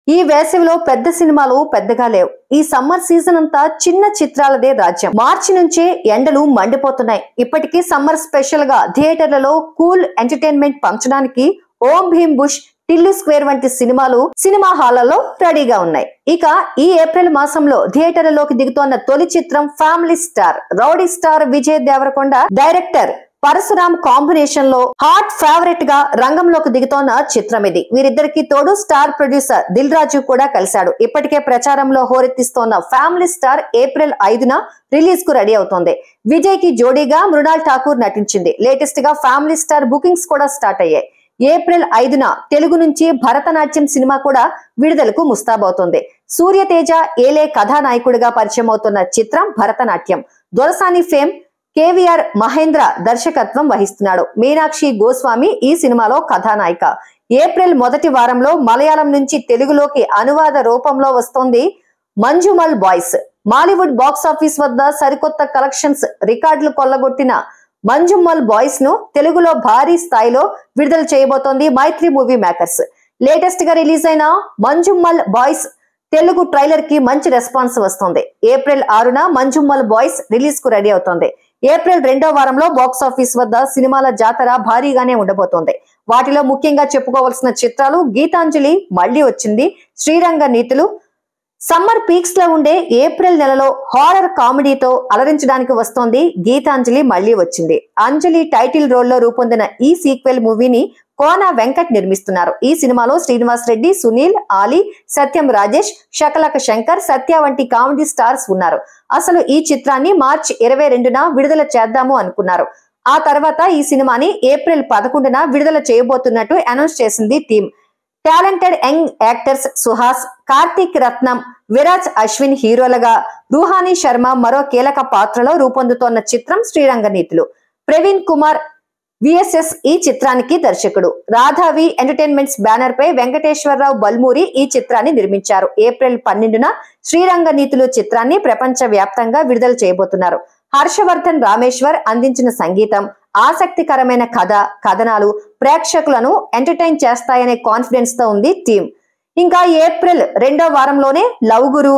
ఈ వేసవిలో పెద్ద సినిమాలు పెద్దగా లేవు ఈ సమ్మర్ సీజన్ అంతా చిన్న చిత్రాలదే రాజ్యం మార్చి నుంచే ఎండలు మండిపోతున్నాయి ఇప్పటికీ సమ్మర్ స్పెషల్ గా థియేటర్లలో కూల్ ఎంటర్టైన్మెంట్ పంచడానికి ఓం భీమ్ బుష్ టిల్లు స్క్వేర్ వంటి సినిమాలు సినిమా హాళ్లలో రెడీగా ఉన్నాయి ఇక ఈ ఏప్రిల్ మాసంలో థియేటర్లలోకి దిగుతోన్న తొలి చిత్రం family star rowdy star Vijay Deverakonda director Parasuram combination లో హాట్ ఫేవరెట్ గా రంగంలోకి దిగుతోన్న చిత్రం ఇది వీరిద్దరికి తోడు స్టార్ ప్రొడ్యూసర్ దిల్ రాజు కూడా కలిశాడు ఇప్పటికే ప్రచారంలో హోరెత్తిస్తోన్న ఫ్యామిలీ స్టార్ ఏప్రిల్ ఐదున రిలీజ్ కు రెడీ అవుతోంది విజయ్ కి జోడీగా మృణాల్ ఠాకూర్ నటించింది లేటెస్ట్ గా ఫ్యామిలీ స్టార్ బుకింగ్స్ కూడా స్టార్ట్ అయ్యాయి ఏప్రిల్ ఐదున తెలుగు నుంచి భరతనాట్యం సినిమా కూడా విడుదలకు ముస్తాబవుతోంది సూర్యతేజ ఏలే కథానాయకుడిగా పరిచయం అవుతున్న చిత్రం భరతనాట్యం దొరసాని ఫేమ్ కేవీఆర్ మహేంద్ర దర్శకత్వం వహిస్తున్నాడు మీనాక్షి గోస్వామి ఈ సినిమాలో కథానాయిక ఏప్రిల్ మొదటి వారంలో మలయాళం నుంచి తెలుగులోకి అనువాద రూపంలో వస్తోంది Manjummel boys Mollywood box office వద్ద సరికొత్త కలెక్షన్స్ రికార్డులు కొల్లగొట్టిన మంజుమ్మల్ బాయ్స్ ను తెలుగులో భారీ స్థాయిలో విడుదల చేయబోతోంది మైత్రి మూవీ మేకర్స్ లేటెస్ట్ గా రిలీజ్ అయిన మంజుమ్మల్ బాయ్స్ తెలుగు ట్రైలర్ కి మంచి రెస్పాన్స్ వస్తుంది ఏప్రిల్ ఆరున మంజుమ్మల్ బాయ్స్ రిలీజ్ కు రెడీ అవుతోంది ఏప్రిల్ రెండో వారంలో బాక్స్ ఆఫీస్ వద్ద సినిమాల జాతర భారీగానే ఉండబోతోంది వాటిలో ముఖ్యంగా చెప్పుకోవాల్సిన చిత్రాలు గీతాంజలి మళ్లీ వచ్చింది శ్రీరంగ నీతులు సమ్మర్ పీక్స్ లో ఉండే ఏప్రిల్ నెలలో హారర్ కామెడీతో అలరించడానికి వస్తోంది గీతాంజలి మళ్లీ వచ్చింది అంజలి టైటిల్ రోల్ లో రూపొందిన ఈ సీక్వెల్ మూవీని కోన వెంకట్ నిర్మిస్తున్నారు ఈ సినిమాలో శ్రీనివాస్ రెడ్డి సునీల్ ఆలీ సత్యం రాజేష్ శకలక శంకర్ సత్య వంటి కామెడీ స్టార్స్ ఉన్నారు అసలు ఈ చిత్రాన్ని మార్చి ఇరవై రెండున విడుదల చేద్దాము అనుకున్నారు ఆ తర్వాత ఈ సినిమాని ఏప్రిల్ పదకొండున విడుదల చేయబోతున్నట్టు అనౌన్స్ చేసింది team talented young actors Suhas Karthik Rathnam Viraj Ashwin హీరోలుగా రూహానీ శర్మ మరో కీలక పాత్రలో రూపొందుతోన్న చిత్రం శ్రీరంగనీతులు ప్రవీణ్ కుమార్ విఎస్ఎస్ ఈ చిత్రానికి దర్శకుడు రాధావి ఎంటర్టైన్మెంట్స్ బ్యానర్ పై వెంకటేశ్వరరావు బల్మూరి ఈ చిత్రాన్ని నిర్మించారు ఏప్రిల్ పన్నెండున శ్రీరంగ నీతులు చిత్రాన్ని ప్రపంచ వ్యాప్తంగా విడుదల చేయబోతున్నారు హర్షవర్ధన్ రామేశ్వర్ అందించిన సంగీతం ఆసక్తికరమైన కథ కథనాలు ప్రేక్షకులను ఎంటర్టైన్ చేస్తాయనే కాన్ఫిడెన్స్ తో ఉంది టీం ఇంకా ఏప్రిల్ రెండో వారంలోనే love guru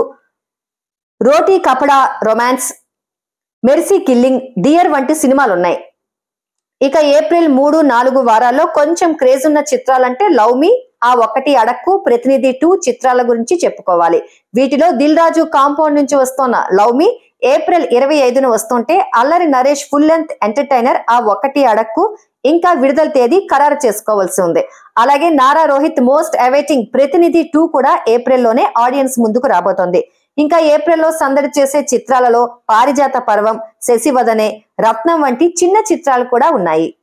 roti kapda romance mercy killing dear వంటి సినిమాలు ఉన్నాయి ఇక ఏప్రిల్ మూడు నాలుగు వారాల్లో కొంచెం క్రేజ్ ఉన్న చిత్రాలంటే లవ్ మీ ఆ ఒక్కటి అడక్కు ప్రతినిధి టూ చిత్రాల గురించి చెప్పుకోవాలి వీటిలో దిల్ రాజు కాంపౌండ్ నుంచి వస్తున్న లవ్ మీ ఏప్రిల్ ఇరవై ఐదున వస్తుంటే అల్లరి నరేష్ ఫుల్ లెంత్ ఎంటర్టైనర్ ఆ ఒక్కటి అడక్కు ఇంకా విడుదల తేదీ ఖరారు చేసుకోవాల్సి ఉంది అలాగే Nara Rohit most awaiting Prathinidhi two కూడా ఏప్రిల్లోనే ఆడియన్స్ ముందుకు రాబోతోంది ఇంకా ఏప్రిల్లో సందడి చేసే చిత్రాలలో పారిజాత పర్వం శశివదనే రత్నం వంటి చిన్న చిత్రాలు కూడా ఉన్నాయి